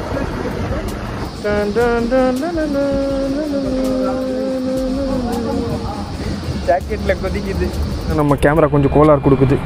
ஜாக்கெட்டில் கொதிக்குது நம்ம கேமரா கொஞ்சம் கோளாறு கொடுக்குது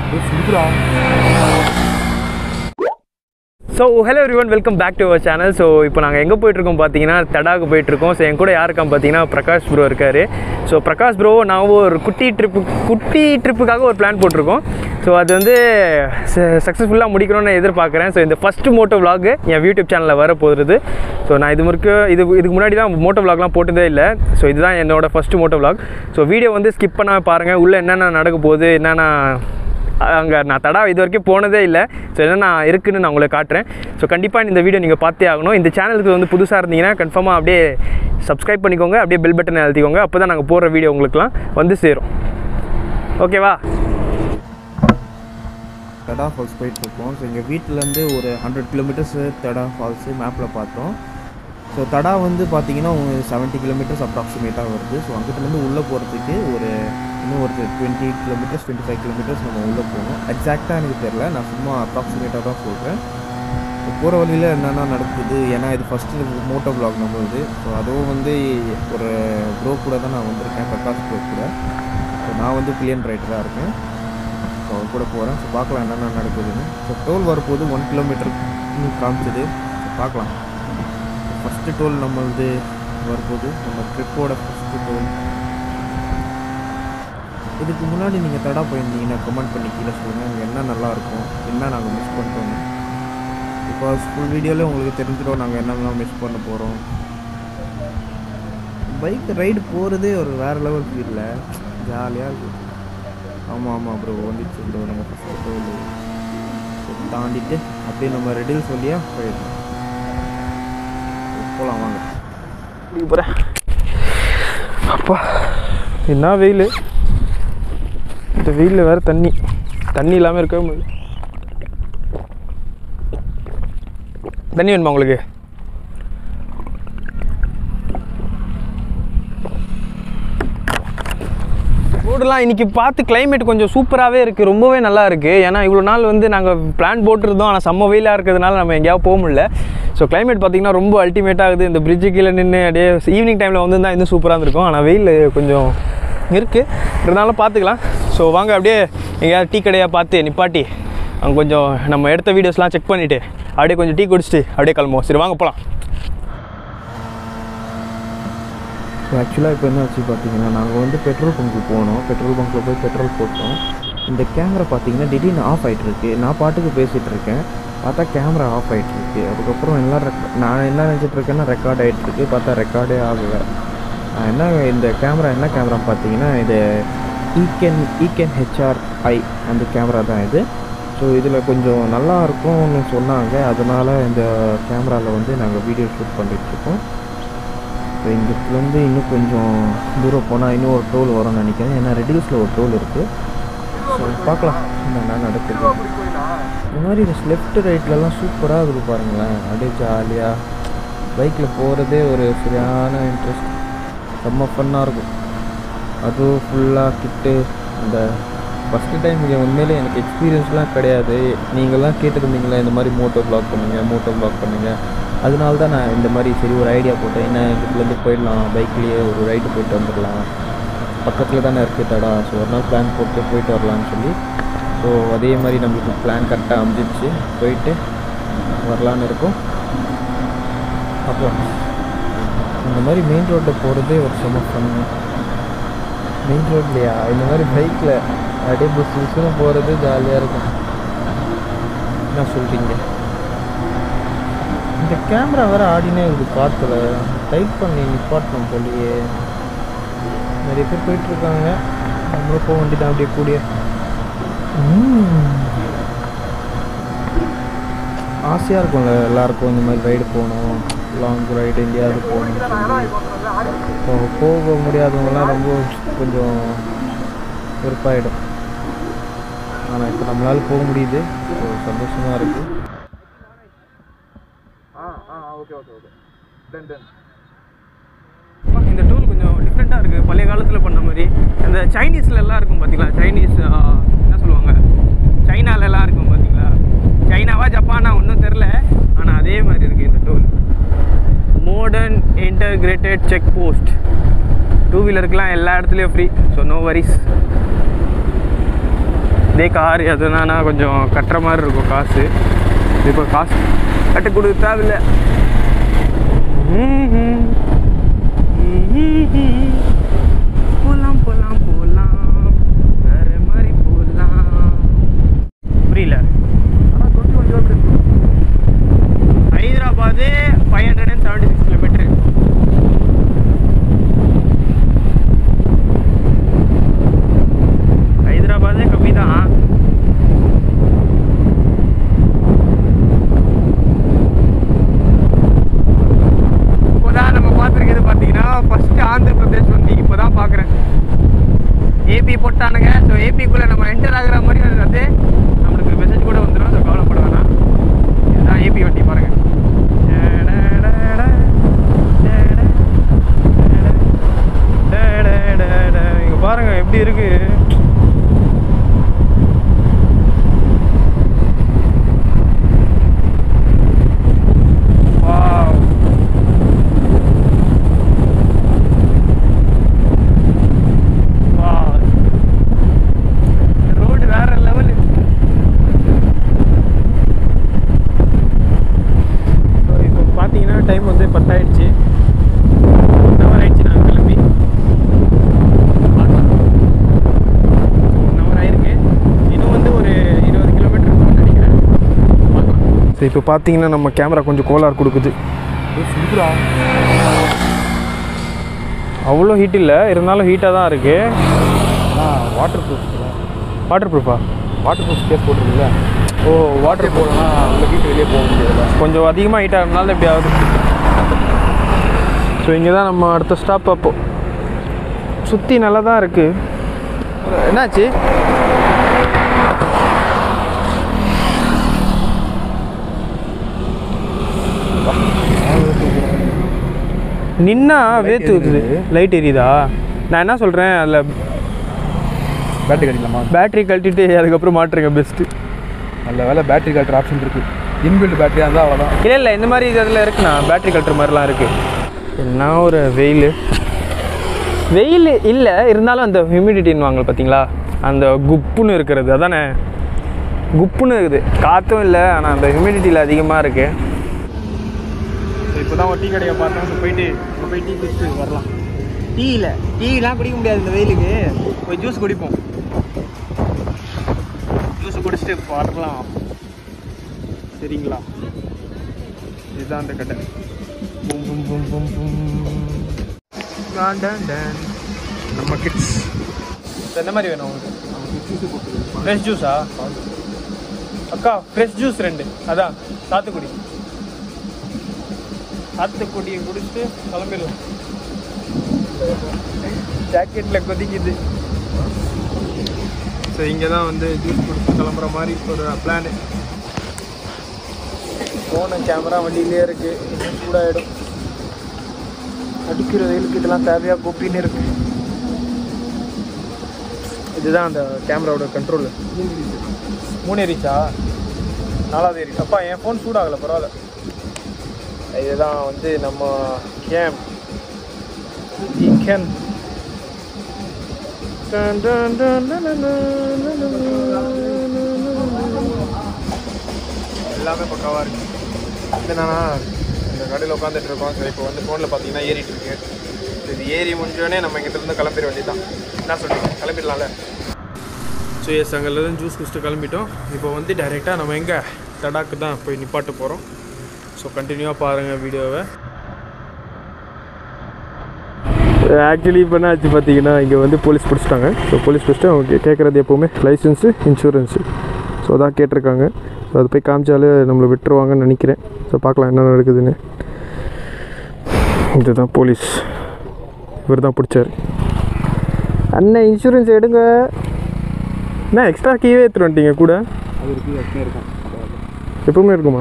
so hello everyone welcome back to our channel so இப்போ நாங்கள் எங்கே போயிட்டுருக்கோம் பார்த்தீங்கன்னா தடாக்கு போயிட்டுருக்கோம் ஸோ என் கூட யாருக்கான்னு பார்த்தீங்கன்னா பிரகாஷ் ப்ரோ இருக்கார் ஸோ பிரகாஷ் ப்ரோ நான் ஒரு குட்டி ட்ரிப்பு குட்டி ட்ரிப்புக்காக ஒரு பிளான் போட்டிருக்கோம் ஸோ அது வந்து சக்ஸஸ்ஃபுல்லாக முடிக்கணும்னு எதிர்பார்க்குறேன் ஸோ இந்த ஃபஸ்ட்டு மோட்டோ vlog என் யூடியூப் சேனலில் வர போகிறது ஸோ நான் இது முறுக்கு இது இதுக்கு முன்னாடி தான் மோட்டோ vlogலாம் போட்டதே இல்லை ஸோ இதுதான் என்னோட first moto vlog so video வந்து ஸ்கிப் பண்ணாமல் பாருங்கள் உள்ளே என்னென்ன நடக்க போகுது என்னென்ன அங்கே நான் தடா இது வரைக்கும் போனதே இல்லை ஸோ என்னென்ன இருக்குன்னு நான் உங்களுக்கு காட்டுறேன் ஸோ கண்டிப்பாக இந்த வீடியோ நீங்கள் பார்த்தே ஆகணும் இந்த சேனலுக்கு வந்து புதுசாக இருந்தீங்கன்னா கன்ஃபார்மாக அப்படியே சப்ஸ்கிரைப் பண்ணிக்கோங்க அப்படியே பெல் பட்டனை அழுத்திக்கோங்க அப்போ தான் நாங்கள் போடுற வீடியோ உங்களுக்குலாம் வந்து சேரும் ஓகேவா தடா ஃபால்ஸ் போயிட்டுருக்கோம் ஸோ எங்கள் வீட்டிலேருந்து ஒரு ஹண்ட்ரட் கிலோமீட்டர்ஸ் தடா ஃபால்ஸு மேப்பில் பார்த்தோம் ஸோ தடா வந்து பார்த்தீங்கன்னா செவன்ட்டி கிலோமீட்டர்ஸ் அப்ராக்சிமேட்டாக வருது ஸோ அங்கிட்டிலேருந்து உள்ளே போகிறதுக்கு ஒரு இன்னும் ஒரு twenty kilometres twenty five kilometres நம்ம உள்ளே போகணும் எக்ஸாக்டாக எனக்கு தெரில நான் சும்மா அப்ராக்சிமேட்டாக தான் சொல்கிறேன் ஸோ போகிற வழியில் என்னென்ன நடக்குது ஏன்னா இது ஃபஸ்ட்டு மோட்டோ பிளாக் நம்மளுது ஸோ அதுவும் வந்து ஒரு ப்ரோ கூட தான் நான் வந்திருக்கேன் பிரகாஷ் ப்ரோ கூட ஸோ நான் வந்து பிளியன் ரைட்டராக இருக்கேன் ஸோ அவர் கூட போகிறேன் ஸோ பார்க்கலாம் என்னென்ன நடக்குதுன்னு ஸோ டோல் வரப்போது ஒன் கிலோமீட்டர் காமிச்சது ஸோ பார்க்கலாம் ஃபஸ்ட்டு டோல் நம்ம வந்து வரப்போது நம்ம ட்ரிப்போட ஃபஸ்ட்டு டோல் இதுக்கு முன்னாடி நீங்கள் தடா போயிருந்தீங்கன்னா கமெண்ட் பண்ணி கீழே சொல்லுங்கள் அங்கே என்ன நல்லா இருக்கும் என்ன நாங்கள் மிஸ் பண்ணிட்டோன்னு பிகாஸ் ஃபுல் வீடியோவில் உங்களுக்கு தெரிஞ்சிடும் நாங்கள் என்னெல்லாம் மிஸ் பண்ண போகிறோம் பைக் ரைடு போகிறதே ஒரு வேறு லெவல் ஃபீலில் ஜாலியாக இருக்கும் ஆமாம் ஆமாம் ப்ரோ வந்துச்சு ப்ரோ நம்ம ஃபஸ்ட்டு டோல் தாண்டிட்டு அப்படியே நம்ம ரெடில் சொல்லியா போயிடலாம் போகலாம் வாங்க போகிறேன் அப்பா என்ன வெயில் இந்த வெயிலில் வேறு தண்ணி தண்ணி இல்லாமல் இருக்கவே முடியல தண்ணி வேணுமா உங்களுக்கு ரோடெலாம் இன்றைக்கி பார்த்து climate கொஞ்சம் சூப்பராகவே இருக்குது ரொம்பவே நல்லா இருக்குது ஏன்னா இவ்வளோ நாள் வந்து நாங்கள் பிளான் போட்டிருந்தோம் ஆனால் செம்ம வெயிலாக இருக்கிறதுனால நம்ம எங்கேயாவது போக முடியல ஸோ climate பார்த்திங்கன்னா ரொம்ப அல்டிமேட்டாக இருக்குது இந்த பிரிட்ஜு கீழே நின்று அப்படியே ஈவினிங் டைமில் வந்து தான் இன்னும் சூப்பராக இருந்திருக்கும் ஆனால் வெயில் கொஞ்சம் இருக்குது இருந்தாலும் பார்த்துக்கலாம் ஸோ வாங்க அப்படியே எங்கேயாவது டீ கடையாக பார்த்து நிப்பாட்டி அங்கே கொஞ்சம் நம்ம எடுத்த வீடியோஸ்லாம் செக் பண்ணிவிட்டு அப்படியே கொஞ்சம் டீ குடிச்சிட்டு அப்படியே கிளம்புவோம் சரி வாங்க போகலாம் ஸோ ஆக்சுவலாக இப்போ என்ன ஆச்சு பார்த்தீங்கன்னா நாங்கள் வந்து பெட்ரோல் பங்க்கு போனோம் பெட்ரோல் பங்க்கில் போய் பெட்ரோல் போட்டோம் இந்த கேமரா பார்த்தீங்கன்னா திடீர்னு ஆஃப் ஆகிட்டுருக்கு நான் பாட்டுக்கு பேசிகிட்டு இருக்கேன் பார்த்தா கேமரா ஆஃப் ஆகிட்டுருக்கு அதுக்கப்புறம் எல்லாம் ரெக் நான் என்ன நினச்சிட்டு இருக்கேன்னா ரெக்கார்ட் ஆகிட்டுருக்கு பார்த்தா ரெக்கார்டே ஆகலை நான் என்ன இந்த கேமரா என்ன கேமரா பார்த்தீங்கன்னா இது ஈகேன் ஈகேன் ஹெச்ஆர்ஐ அந்த கேமரா தான் இது ஸோ இதில் கொஞ்சம் நல்லா இருக்கும்னு சொன்னாங்க அதனால் இந்த கேமராவில் வந்து நாங்கள் வீடியோ ஷூட் பண்ணிகிட்ருக்கோம் ஸோ இங்கேருந்து இன்னும் கொஞ்சம் தூரம் போனால் இன்னும் ஒரு டோல் வரும்னு நினைக்கிறேன் ஏன்னா ரெடியூஸில் ஒரு டோல் இருக்குது ஸோ பார்க்கலாம் என்ன நடக்குது இந்த மாதிரி லெஃப்ட் ரைட்லலாம் சூப்பராக இருக்குது பாருங்களேன் அப்படியே ஜாலியாக பைக்கில் போகிறதே ஒரு சரியான இன்ட்ரெஸ்ட் செம்ம ஃபன்னாக இருக்கும் அதுவும் ஃபுல்லாக கிட்டு அந்த ஃபஸ்ட்டு டைம் இங்கே உண்மையிலே எனக்கு எக்ஸ்பீரியன்ஸ்லாம் கிடையாது நீங்கள்லாம் கேட்டிருந்தீங்களா இந்த மாதிரி மோட்டோ பிளாக் பண்ணுங்க மோட்டோ பிளாக் பண்ணுங்க அதனால தான் நான் இந்த மாதிரி சரி ஒரு ஐடியா போட்டேன் என்ன இதுலேருந்து போயிடலாம் பைக்லேயே ஒரு ரைடு போயிட்டு வந்துடலாம் பக்கத்தில் தானே இருக்குது தடா ஸோ ஒரு நாள் பிளான் போட்டு போயிட்டு வரலான்னு சொல்லி ஸோ அதே மாதிரி நம்மளுக்கு பிளான் கரெக்டாக அமைஞ்சிருச்சு போயிட்டு வரலான்னு இருக்கோம் அப்புறம் இந்த மாதிரி மெயின் ரோட்டில் போகிறதே ஒரு செம பண்ணு மெயின் ரோட்லையா இந்த மாதிரி பைக்கில் அப்படியே புஸ் புஸ்ஸுன்னு போகிறது ஜாலியாக இருக்கும் என்ன சொல்கிறீங்க இந்த கேமரா வேறு ஆடினே இருக்குது காற்றுல டைட் பண்ணி நிப்பாட்டணும் போலியே நிறைய பேர் போயிட்டுருக்காங்க நம்மளும் போக வேண்டியதான் அப்படியே கூடிய ஆசையாக இருக்கும்ல எல்லாருக்கும் இந்த மாதிரி ரைடு போகணும் லாங் ரைடு எங்கேயாவது போகணும் இப்போ போக முடியாதவங்கலாம் ரொம்ப கொஞ்சம் வெறுப்பாயிடும் ஆனால் இப்போ நம்மளால போக முடியுது ஸோ சந்தோஷமாக இருக்குது இந்த டூல் கொஞ்சம் டிஃப்ரெண்ட்டாக இருக்குது பழைய காலத்தில் பண்ண மாதிரி இந்த சைனீஸ்ல எல்லாம் இருக்கும் பார்த்தீங்களா சைனீஸ் ஆ, என்ன சொல்லுவாங்க சைனால எல்லாம் இருக்கும் பார்த்தீங்களா சைனாவா ஜப்பானா ஒன்றும் தெரில ஆனால் அதே மாதிரி இருக்குது இந்த இன்டர்கிரேட்டட் செக் போஸ்ட் டூ வீலருக்குலாம் எல்லா இடத்துலையும் ஃப்ரீ ஸோ நோ வரிஸ் இதே கார் எதுனா கொஞ்சம் கட்டுற மாதிரி இருக்கும் காசு இப்போ காசு கட்டு கொடுக்க தேவையில்ல போலாம் போலாம் போலாம் வேற மாதிரி போலாம் புரியல Hyderabad five hundred and seventy six kilometre ஹைதராபாதே கம்மி தான் இப்போதான் நம்ம பார்த்துருக்கிறது பார்த்தீங்கன்னா ஃபர்ஸ்ட் ஆந்திர பிரதேஷ் வந்து இப்போ தான் பார்க்குறேன் ஏபி போட்டானுங்க ஸோ ஏபிக்குள்ளே நம்ம என்டர் ஆகுற மாதிரி வந்து நம்மளுக்கு ஒரு மெசேஜ் கூட வந்துடும் ஸோ கவலைப்பட வேணாம் இதுதான் ஏபி வண்டி பாருங்க இங்க பாருங்க எப்படி இருக்கு Wow. Wow. ரோடு வேற லெவல் இப்போ பார்த்தீங்கன்னா டைம் வந்து பத்தாயிடுச்சு ஒன் ஹவர் ஆயிடுச்சு நாங்கள் கிளம்பி ஒன் ஹவர் ஆயிருக்கு இன்னும் வந்து ஒரு இருபது கிலோமீட்டர் இருக்கும்னு நினைக்கிறேன் ஸோ இப்போ பார்த்தீங்கன்னா நம்ம கேமரா கொஞ்சம் கோளாறு கொடுக்குது அவ்வளோ ஹீட் இல்லை இருந்தாலும் ஹீட்டாக தான் இருக்குது வாட்டர் ப்ரூஃப் வாட்டர் ப்ரூஃபா வாட்டர் ப்ரூஃப் கேஸ் போட்டிருக்குல்ல ஓ வாட்டர் போடலாம் உள்ள வீட்டு வெளியே போக முடியாதுல்ல கொஞ்சம் அதிகமாக ஹீட்டாக இருந்தாலும் எப்படி ஆகுது ஸோ இங்கே தான் நம்ம அடுத்த ஸ்டாப் அப்போ சுற்றி நல்லா தான் இருக்குது என்னாச்சு நின்னா வேத்து ஊத்துது லைட் எரியுதா நான் என்ன சொல்கிறேன் அதில் பேட்டரி கட்டிக்கலாமா பேட்டரி கழட்டிட்டு அதுக்கப்புறம் மாட்டுறேங்க பெஸ்ட்டு நல்ல வேலை பேட்டரி கட்டுற ஆப்ஷன் இருக்குது இன்பில்ட் பேட்டரியாக இருந்தால் அவ்வளோதான் இல்லை இல்லை இந்த மாதிரி இது அதில் இருக்குண்ணா பேட்டரி கட்டுற மாதிரிலாம் இருக்குது என்ன ஒரு வெயில் வெயில் இல்லை இருந்தாலும் அந்த ஹியூமிடிட்டின்னு வாங்க பார்த்தீங்களா அந்த குப்புன்னு இருக்கிறது அதானே குப்புன்னு இருக்குது காற்றும் இல்லை ஆனால் அந்த ஹியூமிடிட்டியில் அதிகமாக இருக்குது இப்போ தான் ஒரு டீ கடையை பார்த்தோம் போயிட்டு அங்க போய் டீ குடிச்சிட்டு வரலாம் டீ இல்லை டீலாம் குடிக்க முடியாது இந்த வெயிலுக்கு போய் ஜூஸ் குடிப்போம் ஜூஸ் குடிச்சிட்டு வரலாம் சரிங்களா இதுதான் அந்த கடை பூம் பூம் பூம் பூம் பூம் டான் டான் டான். நம்ம கிட்ஸ் என்ன மாதிரி வேணும் உங்களுக்கு ஃப்ரெஷ் ஜூஸா அக்கா ஃப்ரெஷ் ஜூஸ் ரெண்டு அதான் சாத்துக்குடி சாத்துக்குடியை குடிச்சிட்டு கிளம்பிடலாம் ஜாக்கெட்டில் கொதிக்குது ஸோ இங்கே தான் வந்து ஜூஸ் குடிச்சு கிளம்புற மாதிரி ஒரு பிளானு ஃபோனு கேமரா வண்டியிலே இருக்கு இன்னும் சூடாயிடும் அடிக்கிற வெயிலுக்கு இதெல்லாம் தேவையா கோப்பின்னு இருக்கு இதுதான் அந்த கேமராவோட கண்ட்ரோல் மூணு ஏறிச்சா நாலாவது ஏறிச்சு அப்பா என் ஃபோன் சூடாகலை பரவாயில்ல இதுதான் வந்து நம்ம கேம் கேன் டன் டன் டன் டன் டன் டன் டன் எல்லாமே பக்காவாக இருக்கு என்னன்னா இந்த கடையில் உட்காந்துட்டு இருக்கோம் ஸோ இப்போ வந்து ஃபோனில் பார்த்தீங்கன்னா ஏறிட்டு இருக்கு So இது ஏறி முடிஞ்சோடனே நம்ம இங்கிட்ட இருந்து கிளம்பிட வேண்டியதுதான் என்ன சொல்றீங்க கிளம்பிடலாம்ல ஸோ எஸ் அங்கேருந்து ஜூஸ் குடிச்சிட்டு கிளம்பிட்டோம் இப்போ வந்து டைரெக்டாக நம்ம எங்கே தடாக்கு தான் போய் நிப்பாட்ட போகிறோம் ஸோ கண்டினியூவாக பாருங்கள் வீடியோவை ஆக்சுவலி இப்போ என்ன ஆச்சு பார்த்தீங்கன்னா இங்கே வந்து போலீஸ் பிடிச்சிட்டாங்க ஸோ போலீஸ் பிடிச்சிட்டு அவங்க கேட்குறது எப்போவுமே லைசன்ஸு இன்சூரன்ஸு ஸோ அதான் கேட்டிருக்காங்க ஸோ அது போய் காமிச்சாலே நம்மளை விட்டுருவாங்கன்னு நினைக்கிறேன் ஸோ பார்க்கலாம் என்ன நடக்குதுன்னு இதுதான் போலீஸ் இவர் தான் பிடிச்சார் அண்ணன் இன்சூரன்ஸ் எடுங்க என்ன எக்ஸ்ட்ரா கீவே எடுத்துட்டு வந்துட்டீங்க கூட அது இருக்குது எப்பவுமே இருக்கும் எப்பவுமே இருக்குமா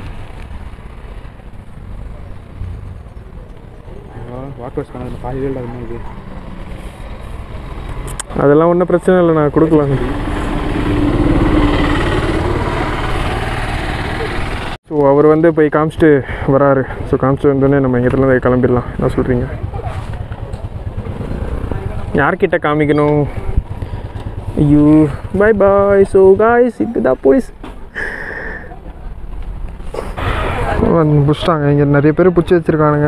வாட்டர் வாஷ் பண்ணதில் பாதி வேலை அது மாதிரி அதெல்லாம் ஒன்றும் பிரச்சனை இல்லை நான் கொடுக்கலாம் ஸோ ஸோ அவர் வந்து போய் காமிச்சிட்டு வராரு ஸோ காமிச்சிட்டு வந்தோடனே நம்ம இங்கேருந்து கிளம்பிடலாம் என்ன சொல்கிறீங்க யார்கிட்ட காமிக்கணும் ஐயோ பை பாய் ஸோ காய்ஸ் இதுதான் போலீஸ் வந்து பிடிச்சிட்டாங்க இங்கே நிறைய பேர் பிடிச்சி வச்சுருக்கானுங்க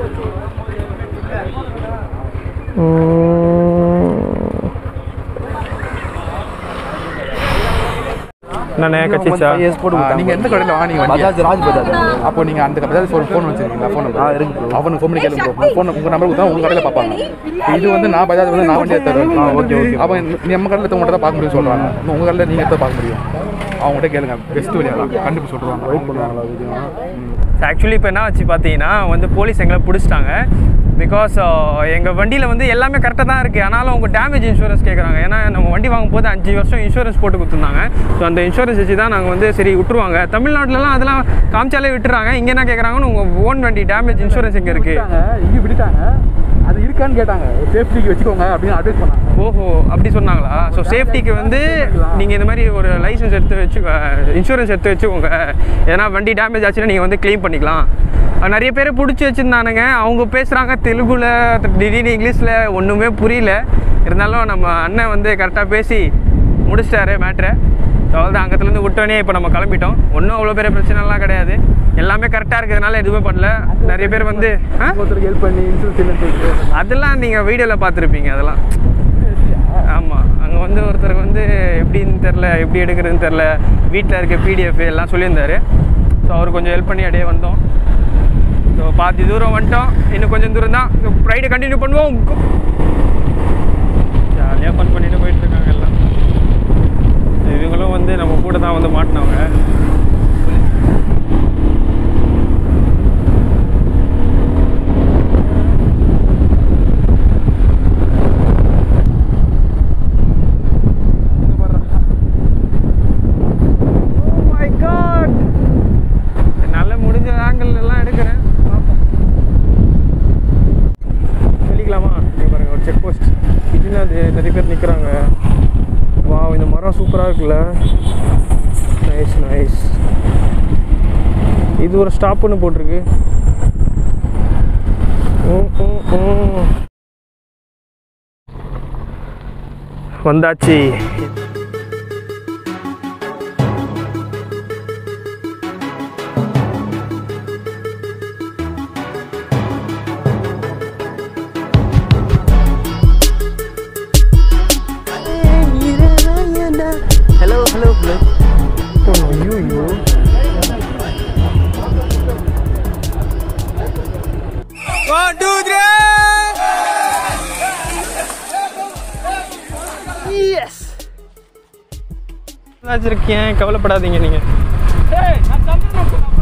நானே கச்சிச்சா நீங்க எந்த கடையில் வாங்கினீங்க பஜாஜ் ராஜ் பஜாஜ் அப்போ நீங்க அந்த பஜாஜ் ஃபோன் ஃபோன் வச்சிருக்கீங்களா ஃபோன் நம்பர் இருக்கு அவனுக்கு ஃபோன் பண்ணி கேளுங்க ஃபோன் உங்க நம்பர் கொடுத்தா உங்க கடையில் பார்ப்பாங்க இது வந்து நான் பஜாஜ் வந்து நான் வண்டி எடுத்துறேன் ஓகே ஓகே அவன் நம்ம கடையில் எடுத்தவங்க தான் பார்க்க முடியும் சொல்றாங்க இன்னும் உங்க கடையில் நீங்க எடுத்து பார்க்க முடியும் அவங்ககிட்ட கேளுங்க பெஸ்ட் வழியா தான் கண்டிப்பாக சொல்றாங்க வெயிட் பண்ணுவாங்களா ஆக்சுவலி இப்போ என்ன ஆச்சு பார்த்தீங்கன்னா வந்து போலீஸ் எங்களை பிடிச்சிட்டாங்க பிகாஸ் எங்கள் வண்டியில் வந்து எல்லாமே கரெக்டாக தான் இருக்குது ஆனாலும் அவங்க டேமேஜ் இன்சூரன்ஸ் கேட்குறாங்க ஏன்னா நம்ம வண்டி வாங்கும் போது அஞ்சு வருஷம் இன்சூரன்ஸ் போட்டு கொடுத்துருந்தாங்க ஸோ அந்த இன்சூரன்ஸ் வச்சு தான் நாங்கள் வந்து சரி விட்டுருவாங்க தமிழ்நாட்டிலலாம் அதெல்லாம் காமிச்சாலே விட்டுறாங்க இங்கே என்ன கேட்குறாங்கன்னு உங்கள் ஓன் வண்டி டேமேஜ் இன்சூரன்ஸ் எங்கே இருக்குது இங்கே விட்டுட்டாங்க அது இருக்கான்னு கேட்டாங்க சேஃப்டிக்கு வச்சுக்கோங்க அப்படின்னு அட்வைஸ் பண்ணாங்க ஓஹோ அப்படி சொன்னாங்களா ஸோ சேஃப்டிக்கு வந்து நீங்கள் இந்த மாதிரி ஒரு லைசன்ஸ் எடுத்து வச்சு இன்சூரன்ஸ் எடுத்து வச்சுக்கோங்க ஏன்னா வண்டி டேமேஜ் ஆச்சுன்னா நீங்கள் வந்து க்ளைம் பண்ணிக்கலாம் அஹ் நிறைய பேர் பிடிச்சி வச்சுருந்தானுங்க அவங்க பேசுகிறாங்க தெலுங்குல திடீர்னு இங்கிலீஷில் ஒன்றுமே புரியல இருந்தாலும் நம்ம அண்ணன் வந்து கரெக்டாக பேசி முடிச்சிட்டாரு மேட்ரை ஸோ அவ்வளோதான் அங்கத்துலேருந்து விட்டோன்னே இப்போ நம்ம கிளம்பிட்டோம் ஒன்றும் அவ்வளோ பெரிய பிரச்சனைலாம் கிடையாது எல்லாமே கரெக்டாக இருக்கிறதுனால எதுவுமே பண்ணல நிறைய பேர் வந்து ஆ ஒருத்தருக்கு ஹெல்ப் பண்ணி இன்சூரன்ஸ் இல்லைன்னு அதெல்லாம் நீங்கள் வீடியோவில் பார்த்துருப்பீங்க அதெல்லாம் ஆமாம் அங்கே வந்து ஒருத்தருக்கு வந்து எப்படின்னு தெரில எப்படி எடுக்கிறதுன்னு தெரில வீட்டில் இருக்க பிடிஎஃப் எல்லாம் சொல்லியிருந்தாரு ஸோ அவர் கொஞ்சம் ஹெல்ப் பண்ணி அப்படியே வந்தோம் ஸோ பாதி தூரம் வந்துட்டோம் இன்னும் கொஞ்சம் தூரம் தான் ரைடை கண்டினியூ பண்ணுவோம் ஜாலியாக ஃபன் பண்ணிட்டு போயிட்டு இருக்காங்க எல்லாம் இவங்களும் வந்து நம்ம கூட தான் வந்து மாட்டினவங்க Oh my god! என்னால முடிஞ்ச ஆங்கிள் எல்லாம் எடுக்கிறேன் பார்ப்போம் சொல்லிக்கலாமா இங்கே பாருங்க ஒரு செக் போஸ்ட் இதுல அது நிறைய பேர் நிற்கிறாங்க வா இந்த மரம் சூப்பராக இருக்குல்ல நைஸ் நைஸ் இது ஒரு ஸ்டாப்புன்னு போட்டிருக்கு ஓ ஓ ஓ வந்தாச்சு ஹலோ ஹலோ ஹலோ ஐயோ ஐயோ வச்சிருக்கேன் கவலைப்படாதீங்க நீங்க